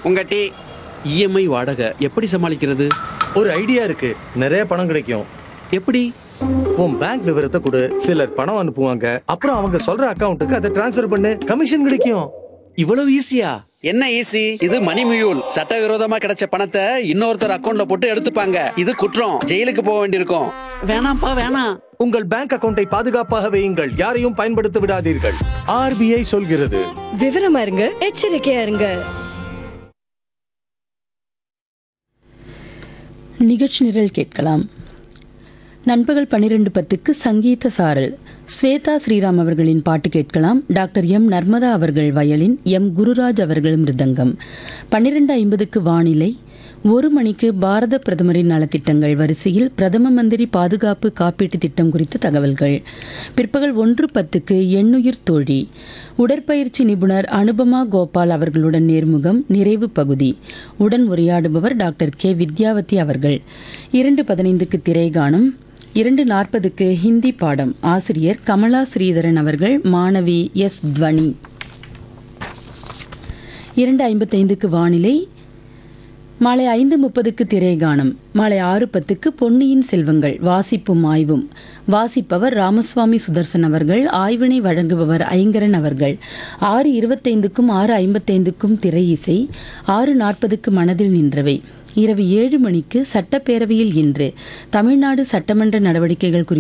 உங்க tea EMI வாடகை எப்படி சமாளிக்கிறது ஒரு ஐடியா இருக்கு நிறைய பணம் கிடைக்கும் எப்படி உன் பேங்க் விவரத்தை கொடு சிலர் பணம் அனுப்புவாங்க அப்புறம் அவங்க சொல்ற அக்கவுண்ட்டுக்கு அதை ட்ரான்ஸ்ஃபர் பண்ணு கமிஷன் கிடைக்கும் இவ்வளவு ஈஸியா என்ன ஈஸி இது மணி மியூல் சட்டவிரோதமா கிடைச்ச பணத்தை இன்னொருத்தர் அக்கவுண்ட்ல போட்டு எடுத்துப்பாங்க இது குற்றம் ஜெயிலுக்கு போக வேண்டியிருக்கும் வேணாம்ப்பா வேணாம் உங்கள் பேங்க் அக்கவுண்டை பாதுகாப்பாக வையுங்கள் யாரையும் பயன்படுத்த விடாதீர்கள் ஆர்பிஐ சொல்கிறது விவரமா இருங்க எச்சரிக்கையா இருங்க நிகழ்ச்சி நிரல் கேட்கலாம் நண்பகல் பன்னிரெண்டு பத்துக்கு சங்கீத சாரல் ஸ்வேதா ஸ்ரீராம் அவர்களின் பாட்டு கேட்கலாம் டாக்டர் எம் நர்மதா அவர்கள் வயலின் எம் குருராஜ் அவர்கள் மிருதங்கம் பன்னிரெண்டு ஐம்பதுக்கு வானிலை ஒரு மணிக்கு பாரத பிரதமரின் நலத்திட்டங்கள் வரிசையில் பிரதம மந்திரி பாதுகாப்பு காப்பீட்டு திட்டம் குறித்த தகவல்கள் பிற்பகல் ஒன்று பத்துக்கு எண்ணுயிர் தோழி உடற்பயிற்சி நிபுணர் அனுபமா கோபால் அவர்களுடன் நேர்முகம் நிறைவு பகுதி உடன் உரையாடுபவர் டாக்டர் கே வித்யாவதி அவர்கள் இரண்டு பதினைந்துக்கு திரைகானம் இரண்டு நாற்பதுக்கு ஹிந்தி பாடம் ஆசிரியர் கமலா ஸ்ரீதரன் அவர்கள் மாணவி எஸ் துவனி இரண்டு ஐம்பத்தைந்துக்கு வானிலை மாலை ஐந்து முப்பதுக்கு திரைகானம் மாலை ஆறு பத்துக்கு பொன்னியின் செல்வங்கள் வாசிப்பும் ஆய்வும் வாசிப்பவர் ராமசுவாமி சுதர்சன் அவர்கள் ஆய்வினை வழங்குபவர் ஐங்கரன் அவர்கள் ஆறு இருபத்தைந்துக்கும் ஆறு ஐம்பத்தைந்துக்கும் திரை இசை ஆறு நாற்பதுக்கு மனதில் நின்றவை இரவு ஏழு மணிக்கு சட்டப்பேரவையில் இன்று தமிழ்நாடு சட்டமன்ற நடவடிக்கைகள் குறித்து